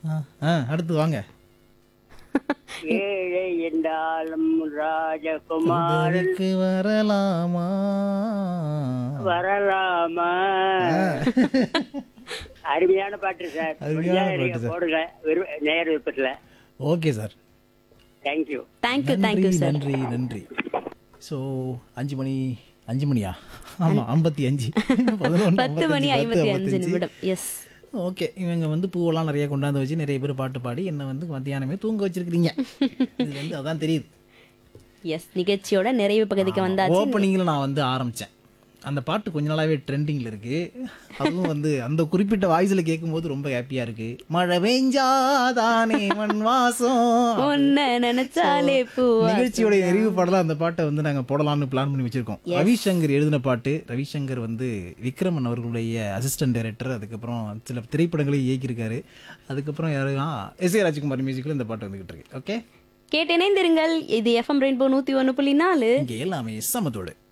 ஆ, ஆ அடுத்து வாங்க ஏழை என்றாலும் ராஜகுமாரன் உதவிக்கு வரலாமா வரலாமா அருமையான பாட்டு சார் அருமையான முடிஞ்சா நீங்க பாட்டு சார். போடுங்க விரு- நேர் விருப்பத்துல ஓகே சார் தேங்க்யூ தேங்க்யூ நன்றி தேங்க்யூ சார் நன்றி நன்றி ஸோ அஞ்சு மணி அஞ்சு மணியா ஆமா ஐம்பத்தி அஞ்சு பதினொன்று பத்து மணி ஐம்பத்தி அஞ்சு நிமிடம் எஸ் ஓகே இவங்க வந்து பூவெல்லாம் நிறைய கொண்டாந்து வச்சு நிறைய பேர் பாட்டு பாடி என்னை வந்து மத்தியானமே தூங்க வச்சிருக்கிறீங்க இது வந்து அதான் தெரியுது எஸ் நிகழ்ச்சியோட நிறைவு பகுதிக்கு வந்தாச்சு ஓப்பனிங்கில் நான் வந்து ஆரம்பித்தேன் அந்த பாட்டு கொஞ்ச நாளாவே ட்ரெண்டிங்கில் இருக்கு அதுவும் வந்து அந்த குறிப்பிட்ட வாய்ஸில் கேட்கும்போது ரொம்ப ஹாப்பியாக இருக்கு மழை பெஞ்சாதானே மண் வாசம் உன்னை நினைச்சாலே பூவா நிகழ்ச்சியோட நிறைவு பாடலாம் அந்த பாட்டை வந்து நாங்கள் போடலாம்னு பிளான் பண்ணி வச்சிருக்கோம் ரவிசங்கர் எழுதின பாட்டு ரவிசங்கர் வந்து விக்ரமன் அவர்களுடைய அசிஸ்டன்ட் டைரக்டர் அதுக்கப்புறம் சில திரைப்படங்களை இயக்கியிருக்காரு அதுக்கப்புறம் யாரு ஆ எஸ் ஏ ராஜ்குமார் மியூசிக்கில் இந்த பாட்டு வந்துகிட்டு இருக்கு ஓகே கேட்டு இணைந்திருங்கள் இது எஃப்எம் ரெயின்போ நூத்தி ஒண்ணு புள்ளி நாலு இங்கே எல்லாமே சமத்தோடு